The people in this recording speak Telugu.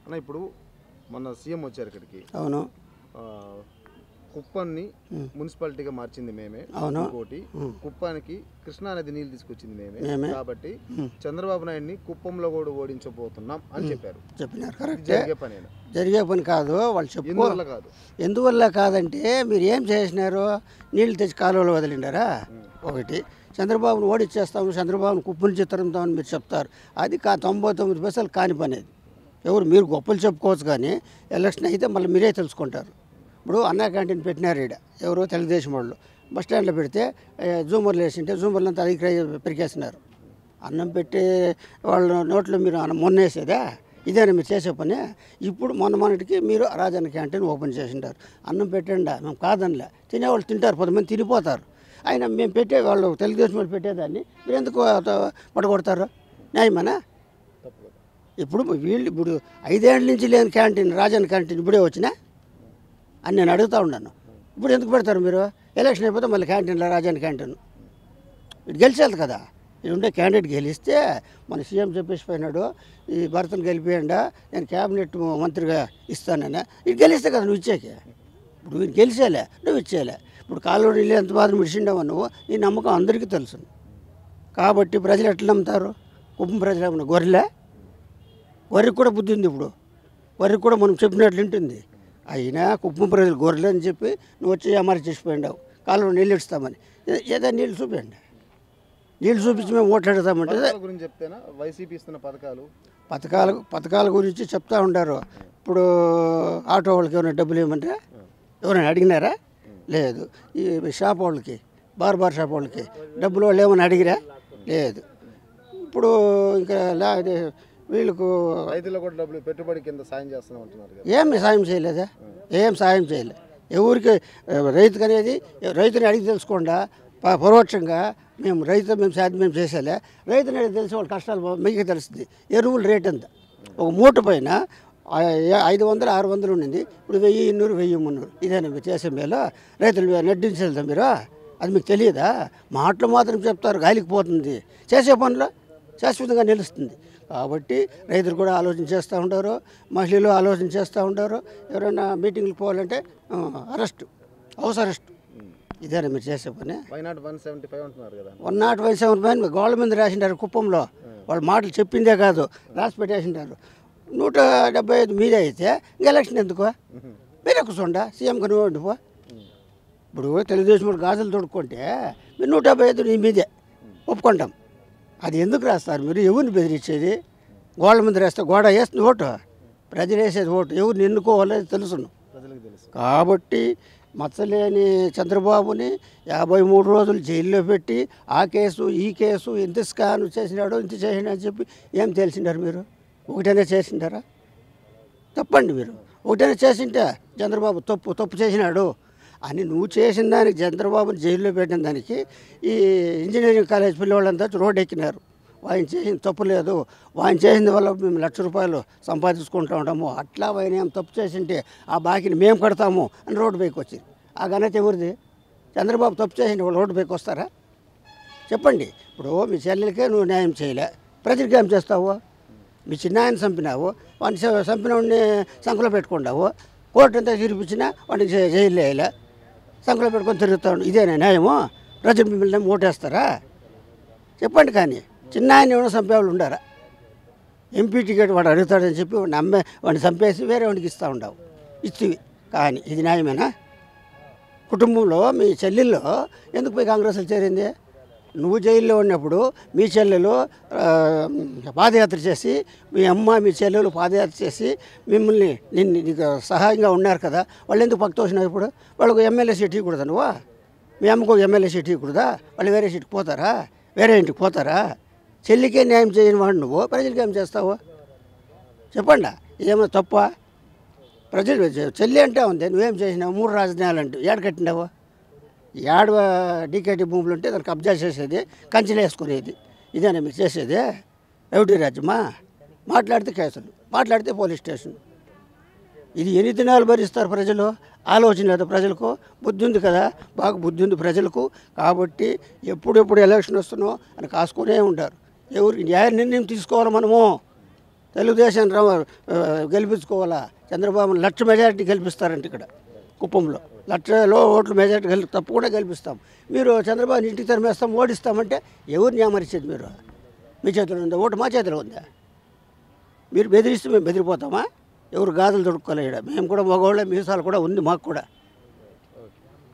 అన్న ఇప్పుడు మొన్న సీఎం వచ్చారు ఇక్కడికి అవును ఆ, కుప్పాన్ని మున్సిపాలిటీగా మార్చింది మేమే అవును. ఇంకోటి కుప్పానికి కృష్ణా నది నీళ్ళు తీసుకొచ్చింది మేమే మేమే. కాబట్టి చంద్రబాబు నాయుడిని కుప్పంలో కూడా ఓడించబోతున్నాం అని చెప్పారు చెప్పినారు ఇది కరెక్టే జరిగే పనేనా జరిగే పని కాదు వాళ్ళు చెప్పుకో ఎందువల్ల కాదు ఎందువల్ల కాదంటే మీరు ఏం చేసినారు నీళ్లు తెచ్చి కాలువలో వదిలిండారా ఒకటి చంద్రబాబును ఓడిచ్చేస్తాము చంద్రబాబును కుప్పని చిత్తరంతామని మీరు చెప్తారు అది కా తొంభై తొమ్మిది పైసలు కాని పని అది ఎవరు మీరు గొప్పలు చెప్పుకోవచ్చు కానీ ఎలక్షన్ అయితే మళ్ళీ మీరే తెలుసుకుంటారు ఇప్పుడు అన్నా క్యాంటీన్ పెట్టినారు ఈడ ఎవరు తెలుగుదేశం వాళ్ళు బస్ స్టాండ్లో పెడితే ఏ, జూమర్లు వేసింటే జూమర్లు అంతా అది పెరికేస్తున్నారు అన్నం పెట్టి వాళ్ళ నోట్లో మీరు అన్నం మొన్నేసేదా ఇదేనా మీరు చేసే పని ఇప్పుడు మొన్న మొన్నటికి మీరు రాజన్న క్యాంటీన్ ఓపెన్ చేసింటారు అన్నం పెట్టండి మేము కాదనిలే తినేవాళ్ళు తింటారు కొంతమంది తినిపోతారు అయినా మేము పెట్టే వాళ్ళు తెలుగుదేశం వాళ్ళు పెట్టేదాన్ని మీరు ఎందుకు త- పడగొడతారు న్యాయమేనా తప్పు కదా ఇప్పుడు వీళ్ళు ఇప్పుడు ఐదేళ్ళ నుంచి లేని క్యాంటీన్ రాజన్న క్యాంటీన్ ఇప్పుడే వచ్చినా అని నేను అడుగుతా ఉన్నాను ఇప్పుడు ఎందుకు పెడతారు మీరు ఎలక్షన్ అయిపోతే మళ్ళీ క్యాంటీన్లో రాజన్న క్యాంటీన్ ఇటు గెలిచేది కదా ఇది ఉండే క్యాండిడేట్ గెలిస్తే మన సీఎం చెప్పేసి పోయినాడు ఈ భర్తను గెలిపియండా నేను క్యాబినెట్ మంత్రిగా ఇస్తానని ఇది గెలిస్తే కదా నువ్వు ఇచ్చాకే ఇప్పుడు వీడు గెలిచేలే నువ్వు ఇచ్చేలే ఇప్పుడు కాలువ నీళ్ళు ఎంత మాత్రం విడిచిండావు నువ్వు నీ నమ్మకం అందరికీ తెలుసు కాబట్టి ప్రజలు ఎట్లా నమ్ముతారు కుటుంబ ప్రజలు ఏమన్నా గొర్రెలే వరికి కూడా బుద్ధి ఉంది ఇప్పుడు వరికి కూడా మనం చెప్పినట్లు ఉంటుంది అయినా కుప్పం ప్రజలు గొర్రెలు అని చెప్పి నువ్వు వచ్చి అమరు చేసిపోయిండావు కాలువ నీళ్ళు ఇస్తామని ఏ- ఏదో నీళ్ళు చూపించండి నీళ్ళు చూపించి మేము ఓట్లాడతామంటే పథకాల గురించి చెప్తేనా వైసీపీ ఇస్తున్న పథకాలు పథకాల పథకాల గురించి చెప్తా ఉండారు ఇప్పుడు ఆటో వాళ్ళకి ఏమైనా డబ్బులు ఇవ్వమంటే ఎవరైనా అడిగినారా లేదు ఈ షాప్ వాళ్ళకి బార్ బార్ షాప్ వాళ్ళకి డబ్బులు వాళ్ళు ఏమైనా అడిగిరా లేదు ఇప్పుడు ఇంకా లా ఇది వీళ్ళకు రైతులకు కూడా డబ్బులు పెట్టుబడి కింద సాయం చేస్తున్నాం అంటున్నారు కదా ఏమి సాయం చేయలేదా ఏం సాయం చేయలే ఎవరికి ఆ, రైతుకు అనేది రైతుని అడిగి తెలుసుకోకుండా ప- పరోక్షంగా మేము రైతు మేము సాధ్యం మేము చేసేలే రైతుని అడిగి తెలిసి వాళ్ళ కష్టాలు మీకు తెలుస్తుంది ఎరువుల రేట్ ఎంత ఒక మూట పైన ఆ, ఏ- ఐదు వందలు ఆరు వందలు ఉండింది ఇప్పుడు వెయ్యి ఇన్నూరు వెయ్యి మున్నూరు ఇదేనా మీరు చేసే మేలు రైతులు నడ్డించేదా మీరు అది మీకు తెలియదా మాటలు మాత్రం చెప్తారు గాలికి పోతుంది చేసే పనులు శాశ్వతంగా నిలుస్తుంది కాబట్టి రైతులు కూడా ఆలోచన చేస్తూ ఉంటారు మహిళలు ఆలోచన చేస్తూ ఉంటారు ఎవరైనా మీటింగ్కి పోవాలంటే ఆ, అరెస్ట్ హౌస్ అరెస్ట్ ఇదేనా మీరు చేసే పని వైనాట్ వన్ సెవెంటీ ఫైవ్ అంటున్నారు కదా వన్ నాట్ వన్ సెవెన్ పైన గోళ్ళ మీద రాసిండారు కుప్పంలో వాళ్ళ మాటలు చెప్పిందే కాదు రాసి పెట్టేసిండారు నూట డెబ్బై ఐదు మీదే అయితే ఇంక ఎలక్షన్ ఎందుకు మీరే కూర్చోండా సీఎంగా నువ్వు ఉండిపో ఇప్పుడు తెలుగుదేశం వాళ్ళు గాజులు తొడుక్కుంటే మీరు నూట డెబ్బై ఐదు నీ మీదే ఒప్పుకుంటాం అది ఎందుకు రాస్తారు మీరు ఎవరిని బెదిరించేది గోడల మీద రాస్తే గోడ వేస్తుంది ఓటు ప్రజలు వేసేది ఓటు ఎవరిని ఎన్నుకోవాలో తెలుసును ప్రజలకు తెలుసు కాబట్టి మచ్చలేని చంద్రబాబుని యాభై మూడు రోజులు జైల్లో పెట్టి ఆ కేసు ఈ కేసు ఎంత స్కాన్ చేసినాడో ఇంత చేసినా అని చెప్పి ఏం తెలిసిండారు మీరు ఒకటైనా చేసిండారా తప్పండి మీరు ఒకటైనా చేసింటే చంద్రబాబు తప్పు తప్పు చేసినాడు అని నువ్వు చేసిన దానికి చంద్రబాబుని జైల్లో పెట్టిన దానికి ఈ ఇంజనీరింగ్ కాలేజ్ పిల్లవాళ్ళంతా రోడ్డు ఎక్కినారు ఆయన చేసిన తప్పు లేదు ఆయన చేసిన వల్ల మేము లక్ష రూపాయలు సంపాదించుకుంటూ ఉంటాము అట్లా ఆయన ఏం తప్పు చేసింటే ఆ బాకీని మేము కడతాము అని రోడ్డు పైకి వచ్చింది ఆ ఘనత ఎవరిది చంద్రబాబు తప్పు చేసిన వాళ్ళు రోడ్డు పైకి వస్తారా చెప్పండి ఇప్పుడు మీ చెల్లెలకే నువ్వు న్యాయం చేయలే ప్రజలకి ఏం చేస్తావు మీ చిన్న ఆయన చంపినావు వాడిని చ- చంపిన వాడిని సంఖలో పెట్టుకుంటావు కోర్టు అంతా తీర్పిచ్చినా వాడికి జై- జైలు వేయలే సంఖలో పెట్టుకొని తిరుగుతాడు ఇదేనా న్యాయము ప్రజలు మిమ్మల్ని ఏం ఓటేస్తారా చెప్పండి కానీ చిన్న ఆయన ఏమైనా చంపేవాళ్ళు ఉండారా ఎంపీ టికెట్ వాడు అడుగుతాడని చెప్పి వాడిని అమ్మే వాడిని చంపేసి వేరే వాడికి ఇస్తూ ఉండవు ఇచ్చివి కానీ ఇది న్యాయమేనా కుటుంబంలో మీ చెల్లెల్లో ఎందుకు పోయి కాంగ్రెస్లో చేరింది నువ్వు జైల్లో ఉన్నప్పుడు మీ చెల్లెలు ఆ, పాదయాత్ర చేసి మీ అమ్మ మీ చెల్లెలు పాదయాత్ర చేసి మిమ్మల్ని నిన్ను నీకు సహాయంగా ఉన్నారు కదా వాళ్ళు ఎందుకు పక్క తోసినావు ఇప్పుడు వాళ్ళకు ఎమ్మెల్యే సీట్ ఇవ్వకూడదా నువ్వు మీ అమ్మకు ఒక ఎమ్మెల్యే సీట్ ఇవ్వకూడదా వాళ్ళు వేరే సీట్కి పోతారా వేరే ఇంటికి పోతారా చెల్లికే న్యాయం చేయని వాడు నువ్వు ప్రజలకి ఏం చేస్తావు చెప్పండి ఏమో తప్ప ప్రజలు చెల్లి అంటే ఉంది నువ్వేం చేసినావు మూడు రాజధానులు అంటే ఏడ కట్టినావు ఏడ డీకేటీ భూములు ఉంటే దాన్ని కబ్జా చేసేది కంచెలు వేసుకునేది ఇదేనా మీరు చేసేది రౌడీ రాజ్యమా మాట్లాడితే కేసులు మాట్లాడితే పోలీస్ స్టేషన్ ఇది ఎన్ని దినాలు భరిస్తారు ప్రజలు ఆలోచన లేదు ప్రజలకు బుద్ధి ఉంది కదా బాగా బుద్ధి ఉంది ప్రజలకు కాబట్టి ఎప్పుడెప్పుడు ఎలక్షన్ వస్తున్నావు అని కాసుకునే ఉంటారు ఎవరికి న్యాయ నిర్ణయం తీసుకోవాలి మనము తెలుగుదేశం ర- ఆ, గెలిపించుకోవాలా చంద్రబాబు లక్ష మెజారిటీ గెలిపిస్తారంట ఇక్కడ కుప్పంలో లక్షలో ఓట్లు మెజారిటీ గెలి తప్పకుండా గెలిపిస్తాం మీరు చంద్రబాబు ఇంటికి తరిమేస్తాం ఓడిస్తామంటే ఎవరిని ఏమరిచేది మీరు మీ చేతిలో ఉందా ఓటు మా చేతిలో ఉందా మీరు బెదిరిస్తే మేము బెదిరిపోతామా ఎవరు గాజులు దొడుక్కోలేడు మేము కూడా మగవాళ్ళే మీసాలు కూడా ఉంది మాకు కూడా